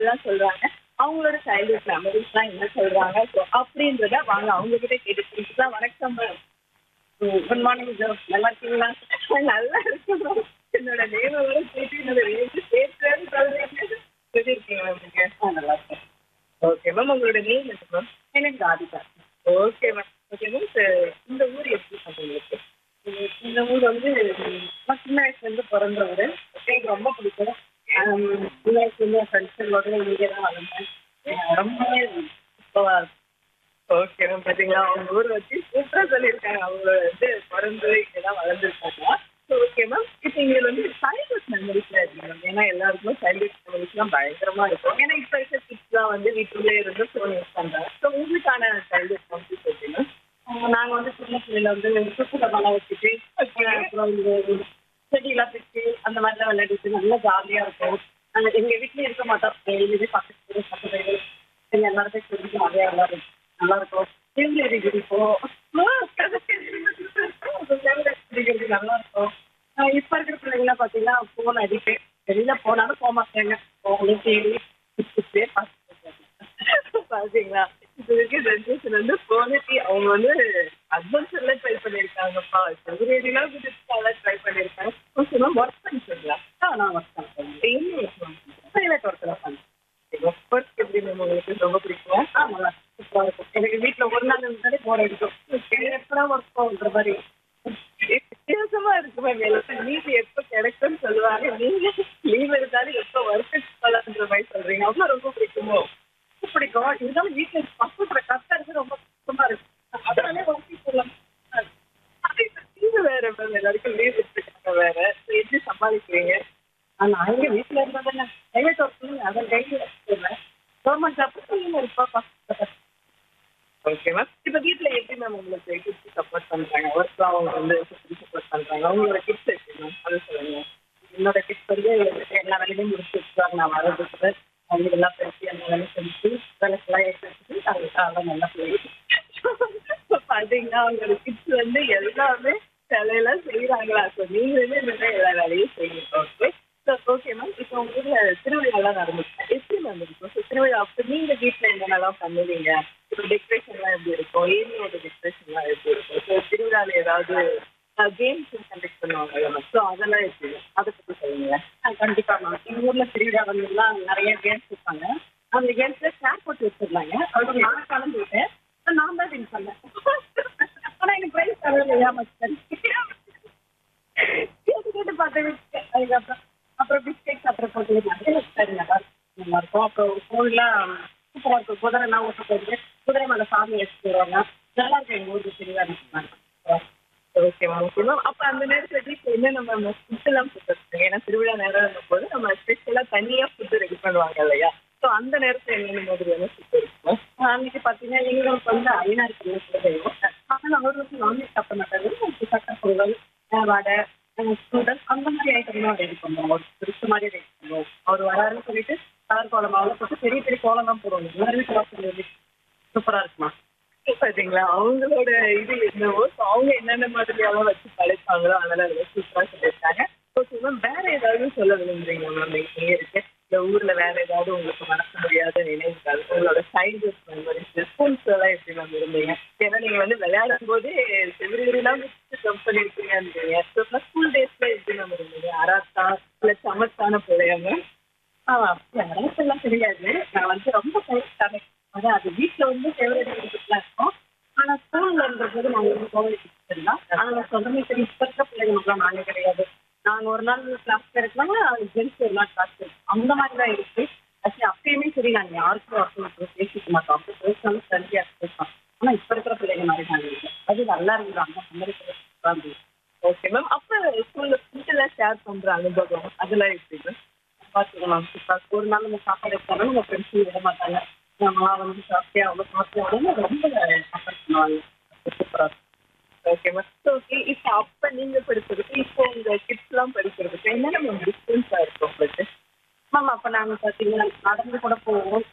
அப்படிலாம் சொல்றாங்க அவங்களோட சைல்ட்ஹுட் மெமரிஸ்லாம் என்ன சொல்றாங்க ஸோ அப்படின்றத வாங்க அவங்க கிட்ட கேட்டு தெரிஞ்சுக்கலாம் வணக்கம் மேம் குட் மார்னிங் சார் நல்லா இருக்கீங்களா நல்லா இருக்கேன் மேம் என்னோட நேம் வர கேட்டு என்னோட நேம் சேர்த்து சொல்றீங்க எப்படி இருக்கீங்க மேம் நீங்க ஆ நல்லா இருக்கேன் ஓகே மேம் உங்களோட நேம் என்ன மேம் எனக்கு Radhika okay ma'am okay ma'am இந்த ஊர் எப்படி மேம் உங்களுக்கு இது- இந்த ஊர் வந்து நான் சின்ன வயசுலேருந்து பிறந்த ஊர் எனக்கு ரொம்ப பிடிக்கும் ஆம், சின்ன வயசுலேருந்து என் ஃப்ரெண்ட்ஸுங்களோட இங்கே தான் வளர்ந்தேன் எனக்கு ரொம்பவே சூப்பராக இருக்கும் ஓகே மேம் பார்த்தீங்களா அவங்க ஊர் வச்சு சூப்பராக சொல்லியிருக்காங்க அவங்க வந்து பிறந்து இங்கே தான் வளர்ந்துருக்காங்க ஸோ ஓகே மேம் இப்போ இங்கே வந்து சைல்ட்ஹுட் மெமரிஸ்லாம் இருக்கு மேம் ஏன்னா எல்லாருக்குமே சைல்ட்ஹுட் மெமரிஸ்லாம் பயங்கரமாக இருக்கும் ஏன்னா இப்போ இருக்க கிட்ஸ்லாம் வந்து வீட்டுக்குள்ளே இருந்து ஃபோன் யூஸ் பண்ணுறாங்க ஸோ உங்களுக்கான சைல்ட்ஹுட் மெமரிஸ் எப்படின்னா நாங்கள் வந்து சின்ன பிள்ளையில வந்து சுற்றுலாலாம் வச்சுட்டு அப்புறம் இந்த செடியெல்லாம் பிடிச்சி அந்த மாதிரிலாம் விளையாடிட்டு நல்லா ஜாலியாக இருக்கும் நாங்கள் எங்கள் வீட்லேயே இருக்க மாட்டோம் டெய்லி பக்கத்து வீடு, பக்கத்து வீடு எங்க எல்லாருமே சொல்லி ஜாலியாக எல்லாரும் நல்லா இருக்கும் தேங்காய் பிடிக்கும் பிடிக்கிறது நல்லா இருக்கும் ஆஹ் இப்ப இருக்கிற பிள்ளைங்களாம் பார்த்தீங்கன்னா ஃபோன் அடிக்ட் வெளியில போனாலும் போக மாட்டாங்க ஃபோனு டிவி பிடிச்சிட்டே பார்த்துட்டு பாத்தீங்களா இது இருக்க ஜென்ரேஷன் வந்து ஃபோனு அவங்க வந்து அட்வென்ச்சர்ல ட்ரை பண்ணியிருக்காங்கப்பா செவரேடிலாம் குதிச்சுலாம் ட்ரை பண்ணியிருக்காங்க ஓகே மேம் ஒர்க் பண்ணிக்கிறீங்களா ஆ நான் ஒர்க் பண்ணுறேன் டெய்லி ஒர்க் பண்ணுறேன் ப்ரைவேட் ஒர்க்கெல்லாம் பண்ணுறேன் ஒர்க் எப்படி மேம் உங்களுக்கு ரொம்ப பிடிக்கும் ஆ நல்லா சூப்பராக இருக்கும் எனக்கு வீட்டில் ஒரு நாள் இருந்தாலே போர் அடிக்கும் எப்படா ஒர்க் போகிற மாதிரி வித்தியாசமா இருக்கு மேம் எல்லாம் லீவ் எப்போ கிடைக்கும்னு சொல்லுவாங்க நீங்க லீவ் இருந்தாலும் எப்போ ஒர்க் போகலான்ற மாதிரி சொல்றீங்க அவ்வளோ ரொம்ப பிடிக்குமோ ரொம்ப பிடிக்கும் இருந்தாலும் வீட்டில் பசங்க கஷ்டம் இருக்கு ரொம்ப கஷ்டமா இருக்கு அதனாலே ஒர்க் போகலாம் லீவு வேற மேம் எல்லாருக்கும் லீவ் விட்டுருக்காங்க வேற எப்படி சமாளிக்கிறீங்க நான் இங்க வீட்டில் இருந்தா தானே பிரைவேட் ஒர்க் அதை டெய்லி வச்சுருவேன் கவர்மெண்ட் ஜாப் இருப்பா ஓகே மேம் இப்போ வீட்டில் எப்படி மேம் உங்களுக்கு கிட்ஸ் சப்போர்ட் பண்ணுறாங்க ஒர்க் அவங்க வந்து சப்போர்ட் பண்ணுறாங்க அவங்களோட கிட்ஸ் எப்படி மேம் அது சொல்லுங்க என்னோட கிட்ஸ் வந்து எல்லா வேலையும் முடிச்சு வச்சுருவாங்க நான் வரதுக்கு அவங்க எல்லாம் பேசி அந்த வேலையை செஞ்சு வேலைக்கெல்லாம் எடுத்து வச்சுட்டு அவங்க நல்லா போயிட்டு பார்த்தீங்கன்னா அவங்களோட கிட்ஸ் வந்து எல்லாமே வேலையெல்லாம் செய்கிறாங்களா ஸோ நீங்களுமே இந்த மாதிரி எல்லா வேலையும் செய்யுங்க ஓகே ஸோ ஓகே மேம் இப்போ உங்க ஊரில் திருவிழாலாம் நடந்துச்சு எப்படி மேம் இருக்கும் ஸோ திருவிழா அப்போ நீங்கள் வீட்டில் என்னென்னலாம் பண்ணுவீங்க இப்போ டெக்கரேஷன்லாம் எப்படி இருக்கும் ஏரியோட டெக்கரேஷன்லாம் எப்படி இருக்கும் ஸோ திருவிழாவில் ஏதாவது கேம்ஸ் கண்டக்ட் பண்ணுவாங்க மேம் ஸோ அதெல்லாம் எப்படி அதை பற்றி சொல்லுங்க கண்டிப்பாக மேம் எங்கள் ஊரில் திருவிழா வந்துலாம் நிறைய கேம்ஸ் வைப்பாங்க அந்த கேம்ஸில் சேர் போட்டு வச்சிருந்தாங்க அது நான் கலந்துக்கிட்டேன் நான் தான் வின் பண்ணேன் ஆனால் எனக்கு ப்ரைஸ் தரல ஏமாச்சு கேட்டு கேட்டு பார்த்தேன் அதுக்கப்புறம் அப்புறம் பிஸ்கெட்ஸ் அப்புறம் போட்டு சரி நல்லா இருக்கும் நல்லா இருக்கும் அப்புறம் ஃபோன்லாம் சூப்பராக இருக்கும் குதிரைலாம் ஓட்ட போயிட்டு குதிரை மேலே சாமி வச்சுட்டு வருவாங்க நல்லா இருக்கும் எங்கள் ஊருக்கு திருவிழா ஓகே மேம் ஓகே மேம் அப்போ அந்த நேரத்தில் வீட்டில் என்ன நம்ம ஃபுட்டெல்லாம் கொடுத்துருக்கோம் ஏன்னா திருவிழா நேரம் போது நம்ம ஸ்பெஷலாக தனியாக ஃபுட்டு ரெடி பண்ணுவாங்க இல்லையா ஸோ அந்த நேரத்தில் என்னென்ன மாதிரியான ஃபுட் இருக்கும் அன்னைக்கு பார்த்தீங்கன்னா எங்களுக்கு வந்து ஐநாறு கிலோ செய்வோம் ஆனால் அவர்களுக்கு நான்வெஜ் சாப்பிட மாட்டாங்க சட்டை பொங்கல் அஹ் வடை ஸ்டூடெண்ட் அந்த மாதிரி ஐட்டம்லாம் ரெடி பண்ணுவோம் ஒரு பிடிச்ச மாதிரி ரெடி பண்ணுவோம் அவர் வராருன்னு சொல்லிட்டு கலர் கோலம் மாவுல போட்டு பெரிய பெரிய கோலம் தான் போடுவாங்க எல்லாரும் வீட்டு சூப்பராக இருக்குமா பார்த்தீங்களா அவங்களோட இது என்னவோ ஸோ அவங்க என்னென்ன மாதிரியெல்லாம் வச்சு படைப்பாங்களோ அதெல்லாம் ரொம்ப சூப்பராக சொல்லியிருக்காங்க ஓகே மேம் வேற ஏதாவது சொல்ல விரும்புறீங்க மேம் இங்கே இருக்கு இந்த ஊர்ல வேற ஏதாவது உங்களுக்கு மறக்க முடியாத நினைவுகள் உங்களோட சைல்ட்ஹுட் மெமரிஸ் ஸ்கூல்ஸ் எல்லாம் எப்படி மேம் இருந்தீங்க ஏன்னா நீங்க வந்து விளையாடும் போதே செவிலியெல்லாம் ஜம்ப் பண்ணிருக்கீங்கன்றீங்க ஸோ ப்ளஸ் ஸ்கூல் டேஸ்ல எப்படி மேம் இருந்தீங்க அராத்தா இல்லை சமத்தான பிள்ளையா மேம் ஆ அரசெல்லாம் தெரியாது நான் வந்து ரொம்ப ஃபேவரட்டான அதான் அது வீட்டில் வந்து ஃபேவரட் எடுத்துக்கலாம் இருக்கும் ஆனால் ஸ்கூல்ன்ற போது நாங்கள் வந்து ஃபேவரட் எடுத்துக்கலாம் ஆனால் நான் சொல்கிறேன் சரி இப்போ இருக்க பிள்ளைங்களுக்குலாம் நாங்கள் கிடையாது நாங்கள் ஒரு நாள் கிளாஸ் இருக்கலாம் ஜென்ஸ் ஒரு நாள் கிளாஸ் இருக்கும் அந்த மாதிரி தான் இருக்கு ஆக்சுவலி அப்பயுமே சரி நாங்கள் யாருக்கும் ஒருத்தர் பேசிக்க மாட்டோம் அப்படி பேசினாலும் ஃப்ரெண்ட்லியாக பேசலாம் ஆனால் இப்போ இருக்கிற பிள்ளைங்க மாதிரி நாங்கள் இல்லை அது நல்லா இருந்தது அந்த சம்மதிக்கிறது ஓகே மேம் அப்போ ஸ்கூலில் ஃபுட்டெல்லாம் ஷேர் பண்ணுற அனுபவம் அதெல்லாம் எப்படி மேம் பார்த்துக்கலாம் சூப்பர் ஒரு நாள் நம்ம சாப்பாடு எடுத்தாலும் நம்ம ஃப்ரெண்ட்ஸும் விட மாட்டாங்க நம்மளாம் வந்து சாப்பிட்டே அவ்வளோ சாப்பிட்டே உடனே ரொம்ப சப்போர்ட் பண்ணுவாங்க சூப்பராக ஓகே மேம் ஸோ ஓகே இப்போ அப்போ நீங்கள் படிக்கிறதுக்கு இப்போ உங்கள் கிட்ஸ்லாம் படிக்கிறதுக்கு என்னென்ன மேம் டிஃப்ரென்ஸாக இருக்கும் உங்களுக்கு மேம் அப்போ நாங்கள் பார்த்தீங்கன்னா நடந்து கூட போவோம்